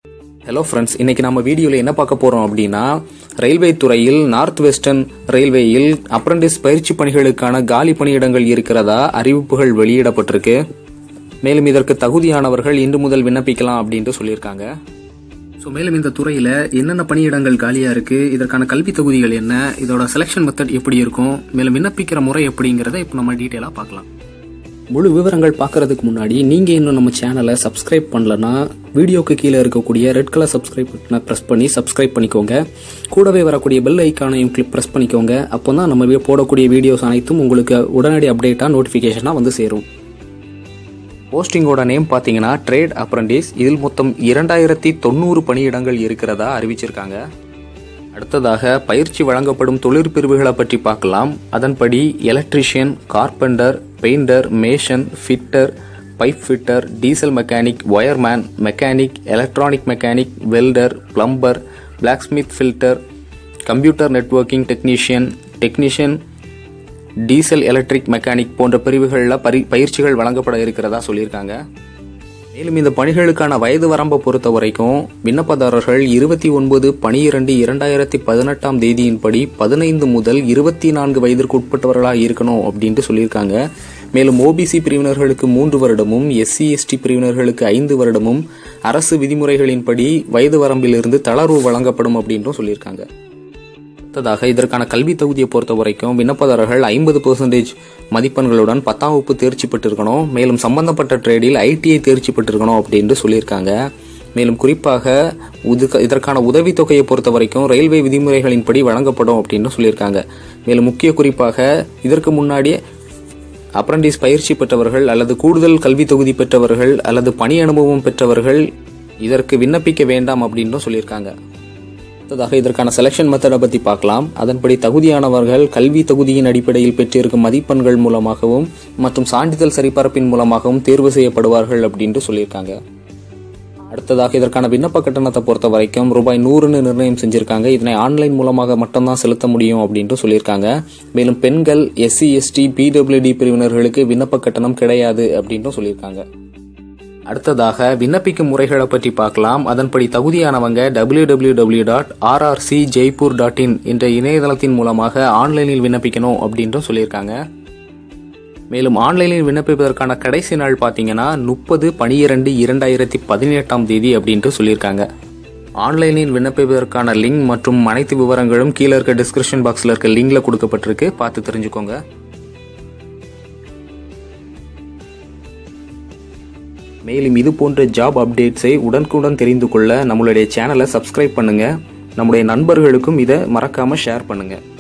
hello friends இன்னைக்கு நம்ம வீடியோவில் என்ன பார்க்க போறோம் அப்படின்னா ரயில்வே துறையில் நார்த் வெஸ்டர்ன் ரயில்வேயில் அப்ரண்டிஸ் பயிற்சி பணிகளுக்கான காலி பணியிடங்கள் இருக்கிறதா அறிவிப்புகள் வெளியிடப்பட்டிருக்கு மேலும் இதற்கு தகுதியானவர்கள் இன்று முதல் விண்ணப்பிக்கலாம் அப்படின்ட்டு சொல்லியிருக்காங்க ஸோ மேலும் இந்த துறையில் என்னென்ன பணியிடங்கள் காலியாக இருக்குது இதற்கான கல்வி தகுதிகள் என்ன இதோட செலெக்ஷன் மெத்தட் எப்படி இருக்கும் மேலும் விண்ணப்பிக்கிற முறை எப்படிங்கிறத இப்போ நம்ம டீட்டெயிலாக பார்க்கலாம் முழு விவரங்கள் பார்க்கறதுக்கு முன்னாடி நீங்க இன்னும் நம்ம சேனலை சப்ஸ்கிரைப் பண்ணலனா வீடியோக்கு கீழே இருக்கக்கூடிய ரெட் கலர் சப்ஸ்கிரைப் பட்டனை பிரஸ் பண்ணி சப்ஸ்கிரைப் பண்ணிக்கோங்க கூடவே வரக்கூடிய பெல் ஐக்கானையும் கிளிக் பிரஸ் பண்ணிக்கோங்க அப்போ தான் நம்ம வி- போடக்கூடிய வீடியோஸ் அனைத்தும் உங்களுக்கு உடனடி அப்டேட்டாக நோட்டிஃபிகேஷனாக வந்து சேரும் போஸ்டிங்கோட நேம் பார்த்தீங்கன்னா ட்ரேட் அப்ரண்டிஸ் இதில் மொத்தம் இரண்டாயிரத்தி தொண்ணூறு பணியிடங்கள் இருக்கிறதா அறிவிச்சிருக்காங்க அடுத்ததாக பயிற்சி வழங்கப்படும் தொழிற்பிரிவுகளை பற்றி பார்க்கலாம் அதன்படி electrician carpenter painter mason fitter pipe fitter diesel mechanic wireman mechanic electronic mechanic welder plumber blacksmith filter computer networking technician technician diesel electric mechanic போன்ற பிரிவுகளில் பரி பயிற்சிகள் வழங்கப்பட இருக்கிறதா சொல்லியிருக்காங்க மேலும் இந்த பணிகளுக்கான வயது வரம்பை பொறுத்த வரைக்கும் விண்ணப்பதாரர்கள் இருபத்தி ஒன்பது பனிரெண்டு இரண்டாயிரத்தி பதினெட்டாம் தேதியின்படி பதினைந்து முதல் இருபத்தி நான்கு வயதிற்கு உட்பட்டவர்களாக இருக்கணும் அப்படின்ட்டு சொல்லியிருக்காங்க மேலும் ஓபிசி பிரிவினர்களுக்கு மூன்று வருடமும் எஸ்சி எஸ்டி பிரிவினர்களுக்கு ஐந்து வருடமும் அரசு விதிமுறைகளின்படி வயது வரம்பிலிருந்து தளர்வு வழங்கப்படும் அப்படின்ட்டும் சொல்லியிருக்காங்க அடுத்ததாக இதற்கான கல்வி தகுதியை பொறுத்த வரைக்கும் விண்ணப்பதாரர்கள் ஐம்பது பெர்சன்டேஜ் மதிப்பெண்களுடன் பத்தாம் வகுப்பு தேர்ச்சி பெற்றிருக்கணும் மேலும் சம்பந்தப்பட்ட ட்ரேடில் ஐடிஐ தேர்ச்சி பெற்றிருக்கணும் அப்படின்னு சொல்லியிருக்காங்க மேலும் குறிப்பாக உதுக்க- இதற்கான உதவித்தொகையை பொறுத்த வரைக்கும் ரயில்வே விதிமுறைகளின்படி வழங்கப்படும் அப்படின்னு சொல்லியிருக்காங்க மேலும் முக்கிய குறிப்பாக இதற்கு முன்னாடி அப்ரண்டிஸ் பயிற்சி பெற்றவர்கள் அல்லது கூடுதல் கல்வி தொகுதி பெற்றவர்கள் அல்லது பணி அனுபவம் பெற்றவர்கள் இதற்கு விண்ணப்பிக்க வேண்டாம் அப்படின்னும் சொல்லியிருக்காங்க அடுத்ததாக இதற்கான செலெக்ஷன் மெத்தடை பற்றி பார்க்கலாம் அதன்படி தகுதியானவர்கள் கல்வி தகுதியின் அடிப்படையில் பெற்றிருக்கும் மதிப்பெண்கள் மூலமாகவும் மற்றும் சான்றிதழ் சரிபார்ப்பின் மூலமாகவும் தேர்வு செய்யப்படுவார்கள் அப்படின்ட்டு சொல்லியிருக்காங்க அடுத்ததாக இதற்கான விண்ணப்ப கட்டணத்தை பொறுத்த வரைக்கும் ரூபாய் நூறுன்னு நிர்ணயம் செஞ்சிருக்காங்க இதனை ஆன்லைன் மூலமாக மட்டும்தான் செலுத்த முடியும் அப்படின்ட்டு சொல்லியிருக்காங்க மேலும் பெண்கள் எஸ்சி எஸ்டி பிடபிள்யூடி பிரிவினர்களுக்கு விண்ணப்ப கட்டணம் கிடையாது அப்படின்ட்டும் சொல்லியிருக்காங்க அடுத்ததாக விண்ணப்பிக்கும் முறைகளை பற்றி பார்க்கலாம் அதன்படி தகுதியானவங்க www.rrcjaipur.in dot RRC Jaipur dot in என்ற இணையதளத்தின் மூலமாக ஆன்லைனில் விண்ணப்பிக்கணும் அப்படின்ட்டும் சொல்லியிருக்காங்க மேலும் ஆன்லைனில் விண்ணப்பிப்பதற்கான கடைசி நாள் பார்த்தீங்கன்னா முப்பது பனிரெண்டு இரண்டாயிரத்தி பதினெட்டாம் தேதி அப்படின்ட்டு சொல்லியிருக்காங்க ஆன்லைனில் விண்ணப்பிப்பதற்கான லிங்க் மற்றும் அனைத்து விவரங்களும் கீழே இருக்க டிஸ்கிரிப்ஷன் பாக்ஸில் இருக்க லிங்க்ல கொடுக்கப்பட்டிருக்கு பார்த்து தெரிஞ்சுக்கோங்க மேலும் இது போன்ற ஜாப் அப்டேட்ஸை உடனுக்குடன் தெரிந்து கொள்ள நம்மளுடைய சேனலை சப்ஸ்கிரைப் பண்ணுங்க நம்முடைய நண்பர்களுக்கும் இதை மறக்காம ஷேர் பண்ணுங்க